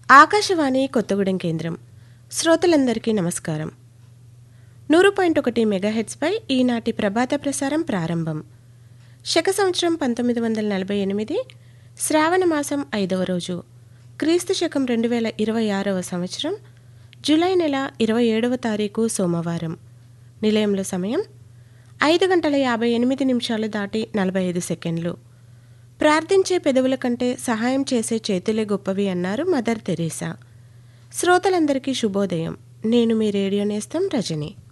ఆకాశవాణి కొత్తగూడెం కేంద్రం శ్రోతలందరికీ నమస్కారం నూరు పాయింట్ ఒకటి మెగాహెడ్స్పై ఈనాటి ప్రభాత ప్రసారం ప్రారంభం శక సంవత్సరం పంతొమ్మిది వందల నలభై ఎనిమిది శ్రావణ మాసం ఐదవ రోజు క్రీస్తు శకం రెండు వేల ఇరవై ఆరవ సంవత్సరం జూలై నెల ఇరవై ఏడవ తారీఖు సోమవారం నిలయంలో సమయం ఐదు గంటల యాభై ఎనిమిది నిమిషాలు దాటి నలభై ఐదు సెకండ్లు ప్రార్థించే పెదవుల కంటే సహాయం చేసే చేతులే గొప్పవి అన్నారు మదర్ తెరీసా శ్రోతలందరికీ శుభోదయం నేను మీ రేడియో నేస్తం రజని